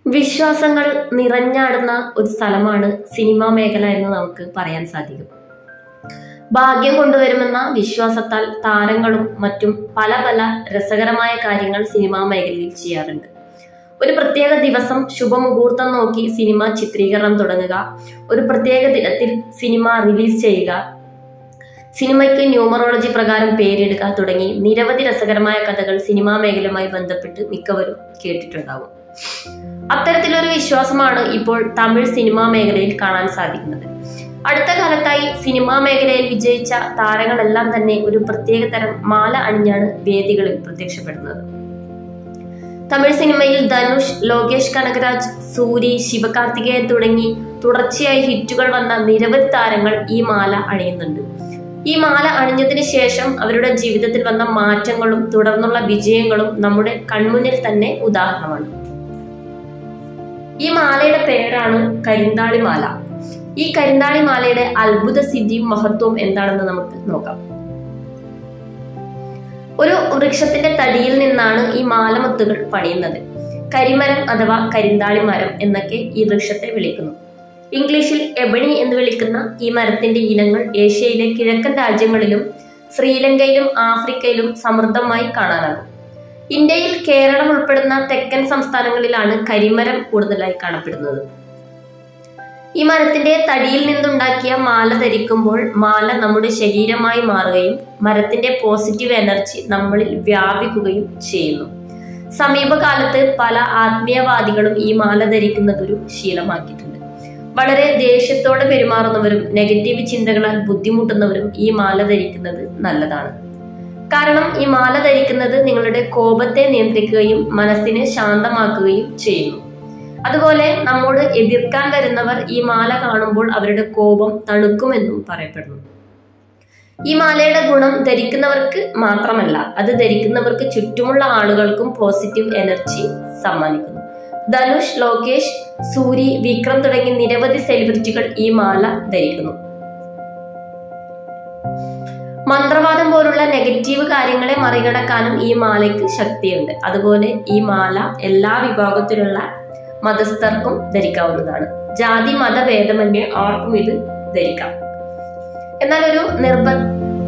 വിശ്വാസങ്ങൾ നിറഞ്ഞാടുന്ന ഒരു സ്ഥലമാണ് സിനിമാ മേഖല എന്ന് നമുക്ക് പറയാൻ സാധിക്കും ഭാഗ്യം കൊണ്ടുവരുമെന്ന വിശ്വാസത്താൽ താരങ്ങളും മറ്റും പല പല രസകരമായ കാര്യങ്ങൾ സിനിമാ മേഖലയിൽ ചെയ്യാറുണ്ട് ഒരു പ്രത്യേക ദിവസം ശുഭമുഹൂർത്തം നോക്കി സിനിമ ചിത്രീകരണം തുടങ്ങുക ഒരു പ്രത്യേക ദിനത്തിൽ സിനിമ റിലീസ് ചെയ്യുക സിനിമയ്ക്ക് ന്യൂമറോളജി പ്രകാരം പേരിടുക തുടങ്ങി നിരവധി രസകരമായ കഥകൾ സിനിമാ മേഖലയുമായി ബന്ധപ്പെട്ട് മിക്കവരും കേട്ടിട്ടുണ്ടാവും അത്തരത്തിലൊരു വിശ്വാസമാണ് ഇപ്പോൾ തമിഴ് സിനിമാ മേഖലയിൽ കാണാൻ സാധിക്കുന്നത് അടുത്ത കാലത്തായി സിനിമാ മേഖലയിൽ വിജയിച്ച താരങ്ങളെല്ലാം തന്നെ ഒരു പ്രത്യേക തരം മാല അണിഞ്ഞാണ് വേദികളിൽ പ്രത്യക്ഷപ്പെടുന്നത് തമിഴ് സിനിമയിൽ ധനുഷ് ലോകേഷ് കനകരാജ് സൂരി ശിവകാർത്തികേയൻ തുടങ്ങി തുടർച്ചയായി ഹിറ്റുകൾ വന്ന നിരവധി താരങ്ങൾ ഈ മാല അണിയുന്നുണ്ട് ഈ മാല അണിഞ്ഞതിന് ശേഷം അവരുടെ ജീവിതത്തിൽ വന്ന മാറ്റങ്ങളും തുടർന്നുള്ള വിജയങ്ങളും നമ്മുടെ കൺമുന്നിൽ തന്നെ ഉദാഹരണമാണ് ഈ മാലയുടെ പേരാണ് കരിന്താളി മാല ഈ കരിന്താളി മാലയുടെ അത്ഭുത സിദ്ധിയും മഹത്വവും എന്താണെന്ന് നമുക്ക് നോക്കാം ഒരു വൃക്ഷത്തിന്റെ തടിയിൽ നിന്നാണ് ഈ മാലമുത്തുകൾ പണിയുന്നത് കരിമരം അഥവാ കരിന്താളി മരം എന്നൊക്കെ ഈ വൃക്ഷത്തെ വിളിക്കുന്നു ഇംഗ്ലീഷിൽ എബണി എന്ന് വിളിക്കുന്ന ഈ മരത്തിന്റെ ഇനങ്ങൾ ഏഷ്യയിലെ കിഴക്കൻ രാജ്യങ്ങളിലും ശ്രീലങ്കയിലും ആഫ്രിക്കയിലും സമൃദ്ധമായി കാണാനാകും ഇന്ത്യയിൽ കേരളം ഉൾപ്പെടുന്ന തെക്കൻ സംസ്ഥാനങ്ങളിലാണ് കരിമരം കൂടുതലായി കാണപ്പെടുന്നത് ഈ മരത്തിന്റെ തടിയിൽ നിന്നുണ്ടാക്കിയ മാല ധരിക്കുമ്പോൾ മാല നമ്മുടെ ശരീരമായി മാറുകയും മരത്തിന്റെ പോസിറ്റീവ് എനർജി നമ്മളിൽ വ്യാപിക്കുകയും ചെയ്യുന്നു സമീപകാലത്ത് പല ആത്മീയവാദികളും ഈ മാല ധരിക്കുന്നതൊരു ശീലമാക്കിയിട്ടുണ്ട് വളരെ ദേഷ്യത്തോടെ പെരുമാറുന്നവരും നെഗറ്റീവ് ചിന്തകളാൽ ബുദ്ധിമുട്ടുന്നവരും ഈ മാല ധരിക്കുന്നത് നല്ലതാണ് കാരണം ഈ മാല ധരിക്കുന്നത് നിങ്ങളുടെ കോപത്തെ നിയന്ത്രിക്കുകയും മനസ്സിനെ ശാന്തമാക്കുകയും ചെയ്യുന്നു അതുപോലെ നമ്മോട് എതിർക്കാൻ വരുന്നവർ ഈ മാല കാണുമ്പോൾ അവരുടെ കോപം തണുക്കുമെന്നും പറയപ്പെടുന്നു ഈ മാലയുടെ ഗുണം ധരിക്കുന്നവർക്ക് മാത്രമല്ല അത് ധരിക്കുന്നവർക്ക് ചുറ്റുമുള്ള ആളുകൾക്കും പോസിറ്റീവ് എനർജി സമ്മാനിക്കുന്നു ധനുഷ് ലോകേഷ് സൂരി വിക്രം തുടങ്ങി നിരവധി സെലിബ്രിറ്റികൾ ഈ മാല ധരിക്കുന്നു മന്ത്രവാദം പോലുള്ള നെഗറ്റീവ് കാര്യങ്ങളെ മറികടക്കാനും ഈ മാലയ്ക്ക് ശക്തിയുണ്ട് അതുപോലെ ഈ മാല എല്ലാ വിഭാഗത്തിലുള്ള മതസ്ഥർക്കും ധരിക്കാവുന്നതാണ് ജാതി മത ഭേദമന്യേ ആർക്കും ഇത് ധരിക്കാം എന്നാൽ ഒരു നിർബന്ധ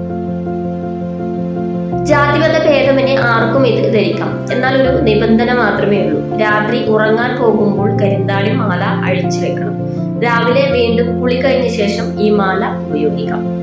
ജാതിമത ഭേദമന്യേ ആർക്കും ഇത് ധരിക്കാം എന്നാൽ ഒരു നിബന്ധന മാത്രമേ ഉള്ളൂ രാത്രി ഉറങ്ങാൻ പോകുമ്പോൾ കരിന്താളി മാല അഴിച്ചു വെക്കണം രാവിലെ വീണ്ടും കുളി കഴിഞ്ഞ ശേഷം ഈ മാല ഉപയോഗിക്കാം